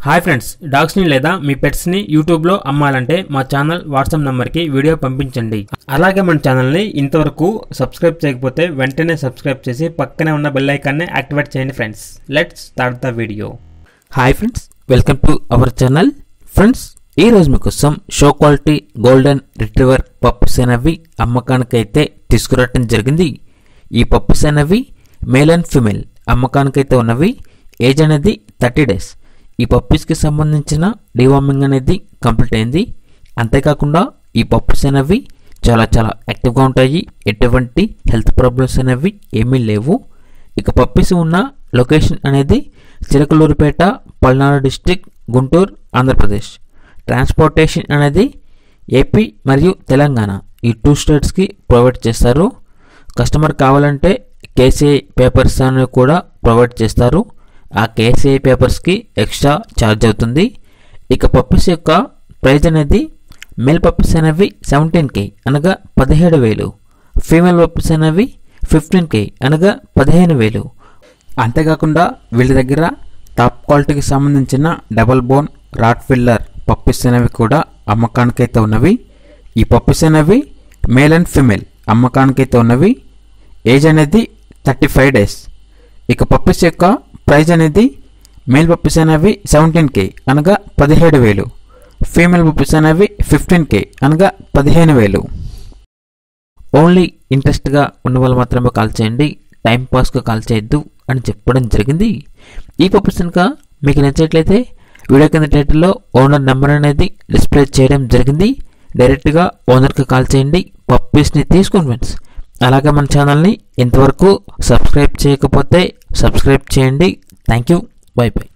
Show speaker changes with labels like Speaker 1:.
Speaker 1: hi friends డాగ్స్ని లేదా మీ పెట్స్ని యూట్యూబ్లో అమ్మాలంటే మా ఛానల్ వాట్సాప్ నెంబర్కి వీడియో పంపించండి అలాగే మన ఛానల్ని ఇంతవరకు సబ్స్క్రైబ్ చేయకపోతే వెంటనే సబ్స్క్రైబ్ చేసి పక్కనే ఉన్న బెల్ ఐకాన్ని యాక్టివేట్ చేయండి friends let's start the video
Speaker 2: hi friends welcome to our channel friends ఈ రోజు మీకోసం show quality golden retriever puppies అనేవి అమ్మకానికైతే తీసుకురావటం జరిగింది ఈ పప్పీస్ అనేవి మేల్ అండ్ ఫిమేల్ అమ్మకానికైతే ఉన్నవి ఏజ్ అనేది థర్టీ డేస్ ఈ పప్పీస్కి సంబంధించిన డివార్మింగ్ అనేది కంప్లీట్ అయింది అంతేకాకుండా ఈ పప్పీస్ అనేవి చాలా చాలా యాక్టివ్గా ఉంటాయి ఎటువంటి హెల్త్ ప్రాబ్లమ్స్ అనేవి ఏమీ లేవు ఇక పప్పీస్ ఉన్న లొకేషన్ అనేది చిలకలూరుపేట పల్నాడు డిస్టిక్ గుంటూరు ఆంధ్రప్రదేశ్ ట్రాన్స్పోర్టేషన్ అనేది ఏపీ మరియు తెలంగాణ ఈ టూ స్టేట్స్కి ప్రొవైడ్ చేస్తారు కస్టమర్ కావాలంటే కేసీఐ పేపర్స్ అనేవి కూడా ప్రొవైడ్ చేస్తారు ఆ కేసీఐ పేపర్స్కి ఎక్స్ట్రా ఛార్జ్ అవుతుంది ఇక పప్పీస్ యొక్క ప్రైజ్ అనేది మేల్ పప్పీస్ అనేవి సెవెంటీన్ కే అనగా పదిహేడు వేలు ఫీమేల్ పప్పీస్ అనేవి ఫిఫ్టీన్ కే అనగా పదిహేను వేలు అంతేకాకుండా వీళ్ళ దగ్గర టాప్ క్వాలిటీకి సంబంధించిన double bone Rottweiler puppies అనేవి కూడా అమ్మకానికైతే ఉన్నవి ఈ పప్పీస్ అనేవి మేల్ అండ్ ఫిమేల్ అమ్మకానికైతే ఉన్నవి ఏజ్ అనేది థర్టీ ఫైవ్ డేస్ ఇక పప్పీస్ యొక్క ప్రైజ్ అనేది మేల్ పప్పీస్ అనేవి సెవెంటీన్ కే అనగా పదిహేడు వేలు ఫీమేల్ పప్పీస్ అనేవి ఫిఫ్టీన్ కే అనగా పదిహేను వేలు ఓన్లీ ఇంట్రెస్ట్గా ఉన్న వాళ్ళు మాత్రమే కాల్ చేయండి టైం పాస్గా కాల్ చేయొద్దు అని చెప్పడం జరిగింది ఈ పర్పస్ కనుక మీకు నచ్చినట్లయితే వీడియో కింద టైటిల్లో ఓనర్ నెంబర్ అనేది డిస్ప్లే చేయడం జరిగింది డైరెక్ట్గా ఓనర్కి కాల్ చేయండి పప్పీస్ని తీసుకోండి ఫ్రెండ్స్ అలాగే మన ఛానల్ని ఇంతవరకు సబ్స్క్రైబ్ చేయకపోతే సబ్స్క్రైబ్ చేయండి థ్యాంక్ యూ బై బై